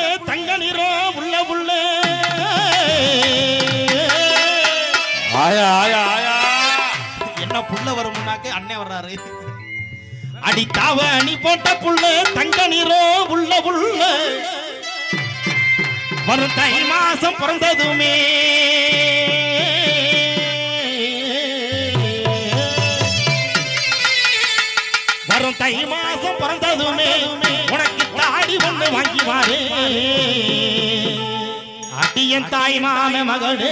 தங்க நிறம் உள்ள உள்ள ஆயா ஆயா ஆயா என்ன புள்ள வரும்னாக்க அண்ணன் வர்றாரு அடி தாவ நீ போட்ட புள்ள தங்க நிறம் உள்ள உள்ள வரும் தை மாசம் பிறந்ததுமே வரும் தை மாசம் பிறந்ததுமே உனக்கு தாடி ஒண்ணு வாங்கி வாரு அடியன் தாய் மாம மகளே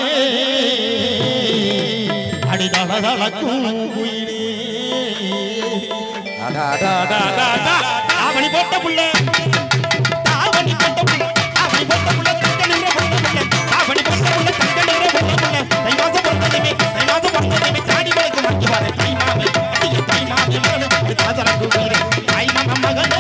அடி தள தளக்கும் குயிலே அடா அடா அடா அடா அடா தாவணி போட்ட புள்ள தாவணி போட்ட புள்ள தாவணி போட்ட புள்ள தங்க நிற போட்ட புள்ள தாவணி போட்ட புள்ள தங்க நிற போட்ட புள்ள தை மாசம் பிறந்ததுமே தை மாசம் பிறந்ததுமே தாடி வழக்கு மாட்டி வாரு தை மாமே அடிய தை மாமே மகளே அடி தள தளக்கும் குயிலே தாய் மாம மகளே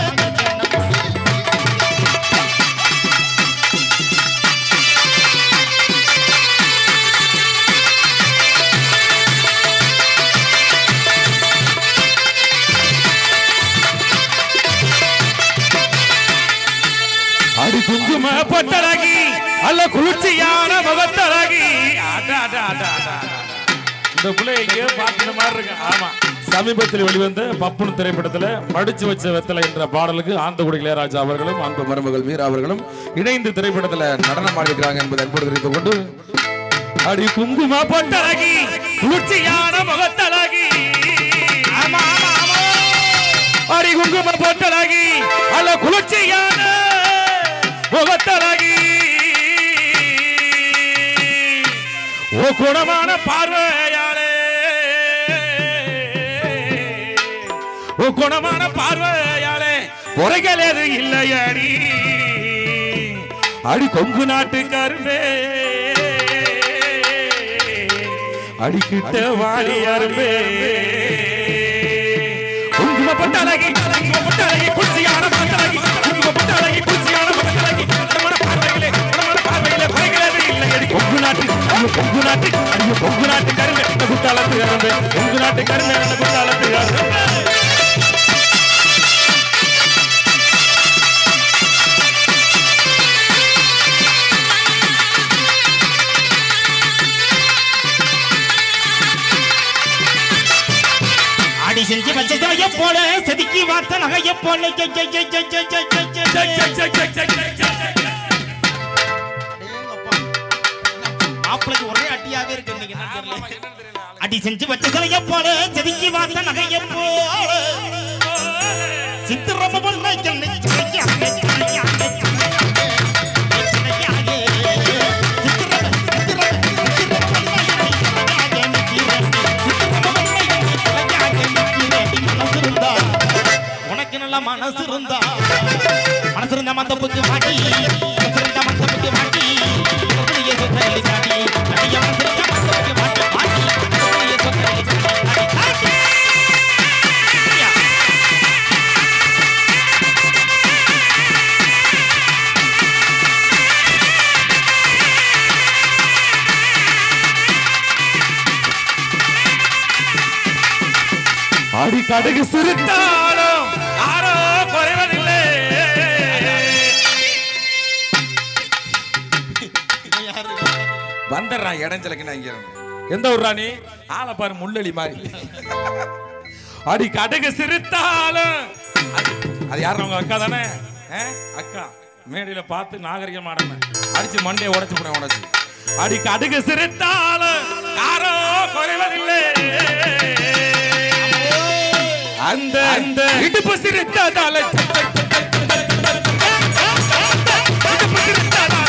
அடி குங்கும பொட்டழகி அல்ல குளிர்ச்சியான முகத்தழகி அடா அடா அடா அடா அடா. இந்த பிள்ளை எங்கேயோ பார்த்த மாதிரி இருக்கு ஆமா சமீபத்தில் வெளிவந்த பப்புன் திரைப்படத்துல மடிச்சு வச்ச வெத்தலை என்ற பாடலுக்கு ஆந்தகுடி இளையராஜா அவர்களும் அன்பு மருமகள் மீரா அவர்களும் இணைந்து திரைப்படத்துல நடனம் ஆடிருக்கிறாங்க என்பதை அன்போடு தெரிவித்துக் கொண்டு அடி குங்கும பொட்டழகி குளிர்ச்சியான முகத்தழகி ஆமா ஆமா ஆமா அடி குங்கும பொட்டழகி அல்ல குளிர்ச்சியான முகத்தழகி ஓ குணமான பார்வையாளே ஓ குணமான பார்வையாளே குறைகள் எது இல்லையடி அடி கொங்கு நாட்டு கரும்பே அடிக்கிட்ட வாடி அரும்பே குங்குமப்பட்ட அழகி குங்குமப்பட்ட அழகி குச்சியான மகத்தழகி குங்குமப்பட்ட அழகி குச்சியான மகத்தழகி மனமான பார்வையிலே மனமான பார்வையிலே குறைகளது இல்லை அடி கொங்கு நாட்டு ஐயோ கொங்கு நாட்டு ஐயோ கொங்கு நாட்டு கரும்பு அந்த குத்தாலத்து கரும்பு கொங்கு நாட்டு கரும்பு அந்த குத்தாலத்து கரும்பு அடி செஞ்சு வச்ச தலைய போல செதுக்கி வார்த்த நகைய போல ஜெய் ஜெய் ஜெய் ஜெய் ஜெய் ஜெய் ஜெய் ஜெய் ஜெய், ஜெய் ஜெய், ஜெய், ஜெய், ஜெய், ஜெய், ஜெய், ஜெய். மாப்பிளைக்கு ஒரே அடியாவே இருக்கு இன்னைக்கு என்னன்னு தெரியல. அடி செஞ்சு வச்ச தலைய போல செதுக்கி வார்த்த நகைய போல சித்திரம பண்ண என்னை சிறையாக, சிறையாக, சிறையாக, சிறையாக. சித்திரம, சித்திரம, சித்திரம பண்ண என்னை சிறையாக நிற்கிறேன். சித்திரம பண்ண என்னை சிறையாக நிற்கிறேன். மனசு இருந்தா, உனக்கு நல்ல மனசு இருந்தா மனசு இருந்தா மந்தப்புக்கு மாட்டி மனசு இருந்தா மந்தப்புக்கு மாட்டி அப்படியே சொத்தல்லி காட்டி அடிய மனசு இருந்தா மந்தப்புக்கு மாட்டி மாட்டி அப்படியே சொத்தல்லி காட்டி காட்டி அடி கடுகு சிரித்தாலும் யாரோ குறைவதில்லை வந்துடுறான் இடைஞ்சலுக்கு நான் இங்க இருந்து. எந்த ஊர் ராணி ஆளை பாரு முள்ளலி மாதிரி அடி கடுகு சிரித்தாலும் அது- அது யாரு உங்க அக்கா தானே ஆ? அக்கா மேடையில பார்த்து நாகரிகம் ஆடணும் அடிச்சு மண்டையை உடைச்சு போட உடைச்சு அடி கடுகு சிரித்தாலும் யாரோ குறைவதில்லை அந்த அந்த இடுப்பு சிரித்ததால இடுப்பு சிரித்ததால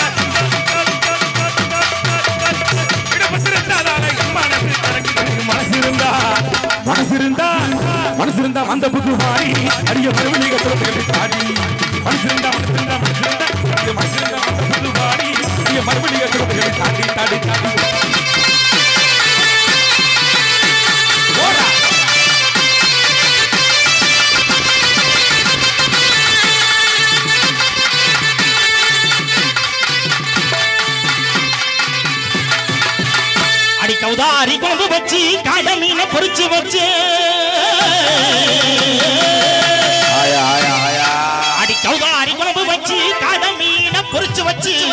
இடுப்பு சிரித்ததால என் மனசு கலங்குது. மனசு இருந்தா மனசு இருந்தா மனசு இருந்தா வந்த புது மாறி அடிய மறுபடியும் சொல்லுங்க சாடி மனசு இருந்தா மனசு இருந்தா மனசு இருந்தா அடிய மனசு இருந்தா வந்த புது மாறி அடிய மறுபடியும் சொல்லுங்க சாடி தாடி தாடி போடா அடி கௌதாரி கொண்டு வச்சு காய மீனை பொறிச்சு வச்சு ஆயா ஆயா ஆயா அடி கௌதாரி குழம்பு வச்சு காய மீனை பொறிச்சு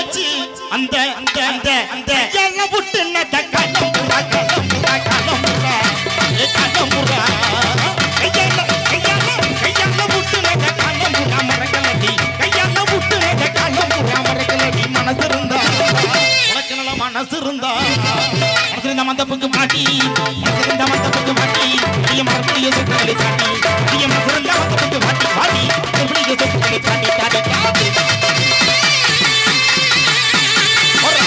வச்சு அந்த அந்த அந்த அந்த எல்லாம் விட்டு நட்ட கலம்புரா கலம்புரா கலம்புரா ஏ கலம்புரா கையால கையால கையால விட்டு நட்ட கலம்புரா மரக்கலடி கையால விட்டு நட்ட கலம்புரா மரக்கலடி மனசு இருந்தா உனக்கு நல்ல மனசு இருந்தா மனசு இருந்தா மந்தப்புக்கு மாட்டி மனசு இருந்தா மந்தப்புக்கு மாட்டி நீ மரத்துடைய சொத்துக்களை தாண்டி நீ மனசு இருந்தா மந்தப்புக்கு மாட்டி மாட்டி மரத்துடைய சொத்துக்களை தாண்டி தாண்டி தாண்டி போடுறா.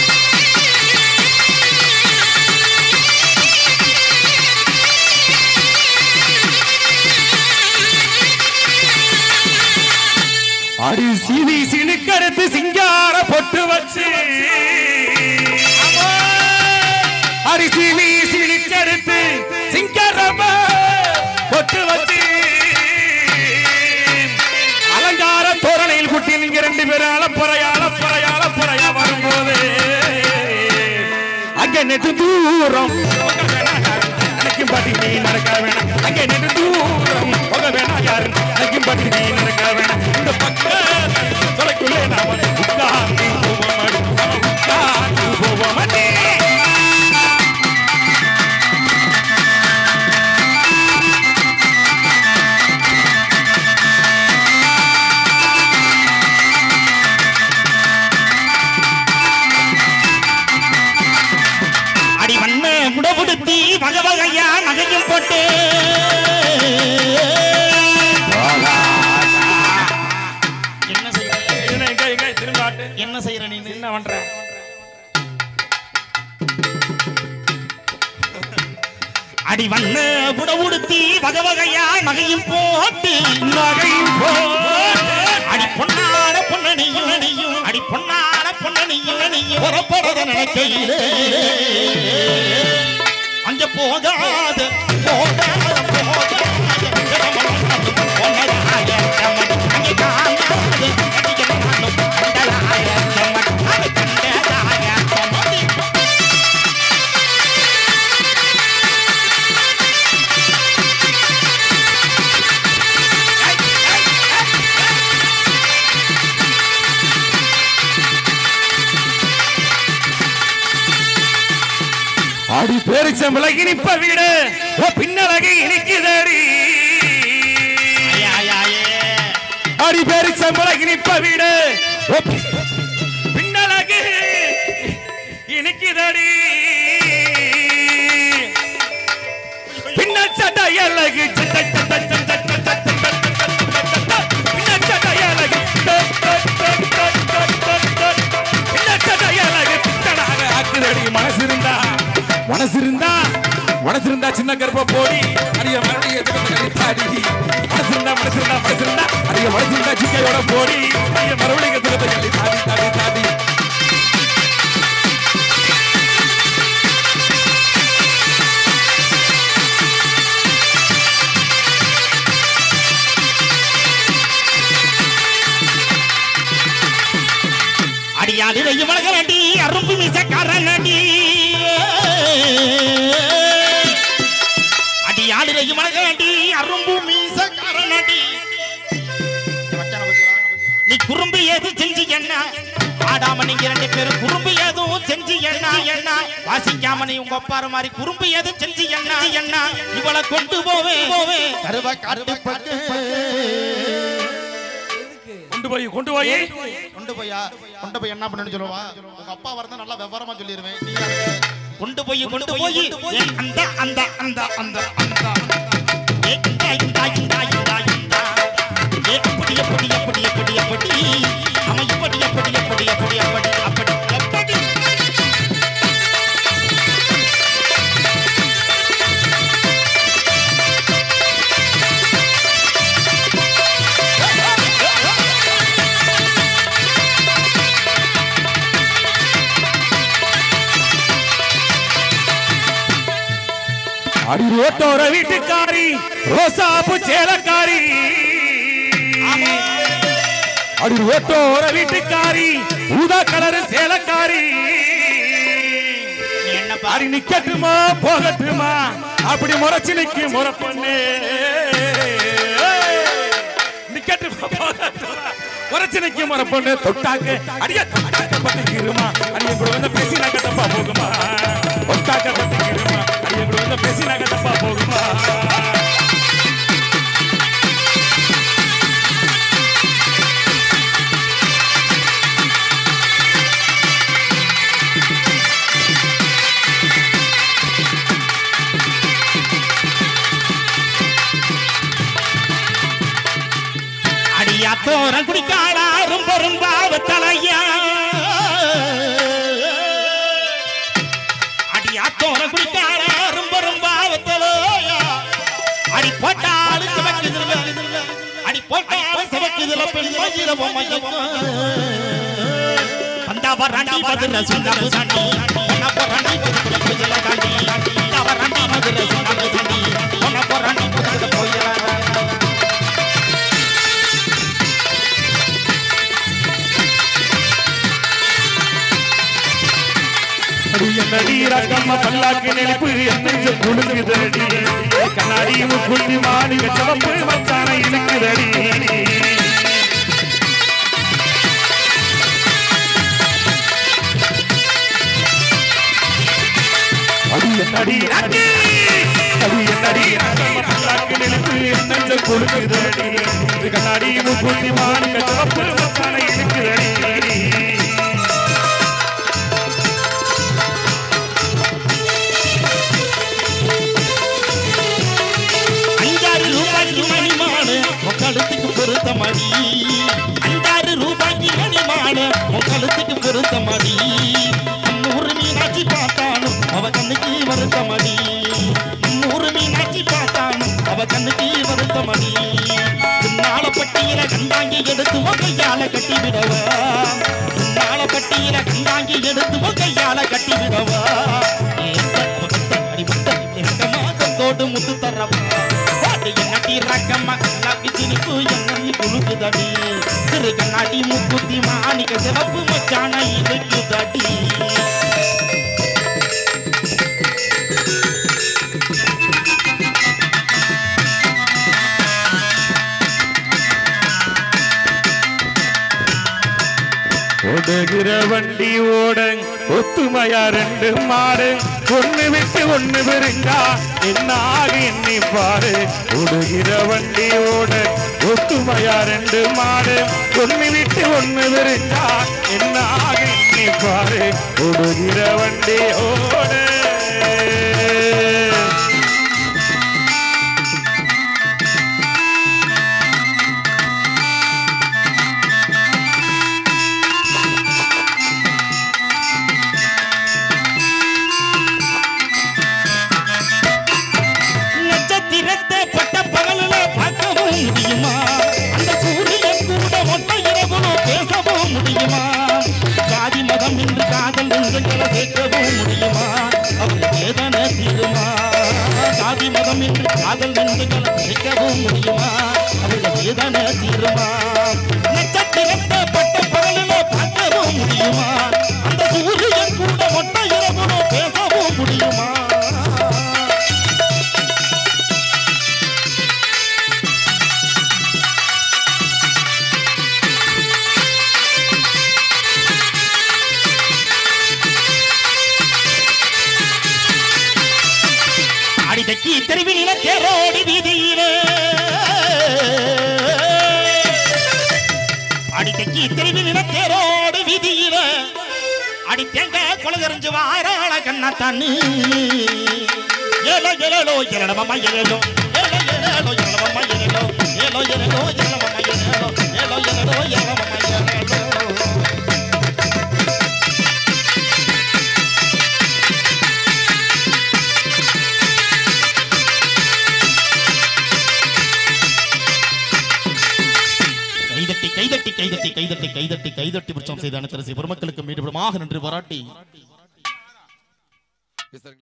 அடி சீவி சினுக்கடுத்து சிங்கார பொட்டு வச்சு அடி சீவி சினுக்கடுத்து சிங்காரம பொட்டு வச்சு அலங்கார தோரணையில் குட்டி நீங்க ரெண்டு பேரும் அலப்பறையா அலப்பறையா அலப்பறையா வரும்போது அங்க நெட்டு தூரம் உங்க வேணா யாரு நினைக்கும் பாட்டி நீ நடக்க வேணாம் அங்க நெட்டு தூரம் உங்க வேணா யாரு நினைக்கும் பாட்டி நீ நடக்க வேணாம் இந்த பக்கம் தொலைக்குள்ளே நாம உட்கார்ந்து போவோம் அடி. நாம உட்கார்ந்து போவோம் அடி. அடி வண்ண முடபுடுத்தி வகை வகையா நகையும் போட்டு என்ன செய்யற என்ன எங்க எங்க திரும்ப ஆட்டு. என்ன செய்யற நீ என்ன பண்ற அடி வண்ண புடவுடுத்தி வகை வகையா நகையும் போட்டு நகையும் போட்டு. அடி பொன்னான பொன்னணியும் அணியும் அடி பொன்னான பொன்னணியும் அணியும் புறப்படுறத நினைக்கையிலே அங்க போகாத போகாத போகாத இடமெல்லாம் பொன்னதாய கமடி. அங்கே காணாத கடிகளெல்லாம் கண்டதாய கமடி. அது கண்டதாய கமடி. அடி பேரிச்சம்பளை இனிப்ப வீடு ஓ பின்னழகி இனிக்குதடி ஐயா, ஐயா, ஐயே. அடி பேரிச்சம்பளை இனிப்ப வீடு ஓ பி- பின்னழகு இனிக்குதடி பின்னல் சட்டை அழகு சட்ட, சட்ட, சட்ட, சட்ட, சட்ட, சட்ட, சட்ட, பின்னல் சட்டை அழகு சட்ட, சட்ட, சட்ட, சட்ட, சட்ட, பின்னல் சட்டை அழகு பித்தனாக ஆக்குதடி மனசு இருந்தா மனசு இருந்தா மனசு இருந்தா சின்ன கருப்ப போடி அரிய மறுபடியும் தாடி மனசு இருந்தா மனசு இருந்தா மனசு இருந்தா அரிய மனசு இருந்தா சிக்கையோட போடி அரிய மறுபடியும் தாடி தாடி தாடி அடியாடிலையும் வளகரடி அரும்பு மீசக்காரனடி அடியாடிலையும் வளகரடி அரும்பு மீசக்காரனடி நீ குறும்பு ஏது செஞ்சு என்ன ஆடாம நீங்க ரெண்டு பேரும் குறும்பு ஏதும் செஞ்சு என்ன என்ன வாசிக்காம நீ உங்க ஒப்பாரு மாதிரி குறும்பு ஏதும் செஞ்சு என்ன என்ன இவளை கொண்டு போவே போவே கருவ காட்டு பட்டு கொண்டு போய் கொண்டு போய் கொண்டு போயா கொண்டு போய் என்ன பண்ணு சொல்லுவா உங்க அப்பா வரதா நல்லா விவரமா சொல்லிடுவேன் நீ யாரு? கொண்டு போய் கொண்டு போய் ஏன் அந்த அந்த அந்த அந்த அந்த ஏ இந்த இந்த இந்த இந்த இந்த ஏ அப்படி அப்படி அப்படி அப்படி அப்படி அவன் இப்படி அப்படி அப்படி அப்படி அப்படி அப்படி அப்படி அடி ரோட்டோர வீட்டுக்காரி ரோசாப்பு சேலக்காரி அடி ரோட்டோர வீட்டுக்காரி ஊதா கலர் சேலக்காரி நீ என்ன பாரு அடி நிக்கட்டுமா போகட்டுமா அப்படி முறைச்சு நிக்கு முறை பொண்ணு நிக்கட்டுமா போகட்டுமா உரச்சனைக்கு மரப்பொண்ணு தொட்டாக்க அடிய தொட்டாக்க பத்திக்கிருமா அடிய கூட வந்து பேசினாக்க தப்பா போகுமா தொட்டாக்க பத்திக்கிருமா அடிய கூட வந்து பேசினாக்க தப்பா போகுமா அடியா தோரம் குடிக்காளாரும் பெரும்பாவ தலையா அடியா தோரம் குடிக்காளாரும் பெரும்பாவ தலையா அடி போட்டாலும் சிவக்குதுல அடி போட்டாலும் சிவக்குதுல பெண் மயிரவ வந்தவ ரண்டி மதுர சுந்தர சண்டி உனக்கு ரண்டி புதுல காண்டி வந்தவ ரண்டி மதுர சுந்தர சண்டி உனக்கு ரண்டி புதுல போயிடலாம் என்னடி ரக்கம்மா பல்லாக்கு நெளிப்பு என்னெஞ்சு குழுங்குதடி கண்ணாடி முக்குள்ளி மாடி வெச்சவப்பு மச்சான இழுக்குதடி அடி என்னடி அடி அடி என்னடி ரக்கம்மா பல்லாக்கு நெளிப்பு என்னெஞ்சு குழுங்குதடி கண்ணாடி முக்குள்ளி மாடி வெச்சவப்பு மச்சான இழுக்குதடி அஞ்சாறு ரூபாய்க்கு மணிமாடு உன் கழுத்துக்கு பொருத்த மடி அஞ்சாறு ரூபாய்க்கு மணிமாடு உன் கழுத்துக்கு பொருத்த மடி நூறு மீனாட்சி பார்த்தாலும் அவ கண்ணுக்கு வருத்த மடி நூறு மீனாட்சி பார்த்தாலும் அவ கண்ணுக்கு வருத்த மடி பின்னால பட்டியல கண்டாங்கி எடுத்து உன் கையால கட்டி விடவா பின்னால பட்டியல கண்டாங்கி எடுத்து உன் கையால கட்டி விடவா அடிபட்ட தோடு முத்து தரவா பாட்டு என்னடி ரக்கம்மா எல்லாப்பி திணிப்பு என்ன குழுக்குதடி திரு கண்ணாடி முக்குத்தி மாணிக்க சிவப்பு மச்சான இழுக்குதடி ஓடுகிற வண்டி ஓட ஒத்துமையா ரெண்டு மாடு ஒண்ணு விட்டு ஒண்ணு பெருங்கா என்னாக எண்ணி பாரு ஓடுகிற வண்டி ஓட ஒத்துமையா ரெண்டு மாடு ஒண்ணு விட்டு ஒண்ணு பெருங்கா என்னாக எண்ணி பாரு ஓடுகிற வண்டி ஓட நட்சத்திரத்தை பட்ட பகலில் பார்க்கவும் முடியுமா அந்த சூரியன் கூட மொட்டை இரவுலும் பேசவும் முடியுமா ஜாதி மதம் என்று காதல் நெஞ்சங்களை சேர்க்கவும் முடியுமா அவங்க வேதனை தீருமா ஜாதி மதம் என்று காதல் நெஞ்சங்களை சேர்க்கவும் முடியுமா அவங்க வேதனை தீருமா நட்சத்திரத்தை பட்ட பகலில் பார்க்கவும் முடியுமா அந்த சூரியன் கூட மொட்டை இரவுலும் பேசவும் முடியுமா அடிதக்கி தெருவினில தேரோடி வீதியிலே அடிதக்கி தெருவினில தேரோடி வீதியிலே அடி தேங்க கொலகரிஞ்சு வாராள கண்ணா தண்ணு ஏலோ ஏலோ எலடமம்மா ஏலோ ஏலோ ஏலோ எலடமம்மா ஏலோ ஏலோ ஏலோ எலடமம்மா ஏலோ ஏலோ ஏலோ எலடமம்மா ஏலோ கைதட்டி கைதட்டி கைதட்டி கைதட்டி கைதட்டி கைதட்டி பிரச்சம் செய்த அனைத்து ரசிக பெருமக்களுக்கு மீண்டும் நன்றி பாராட்டி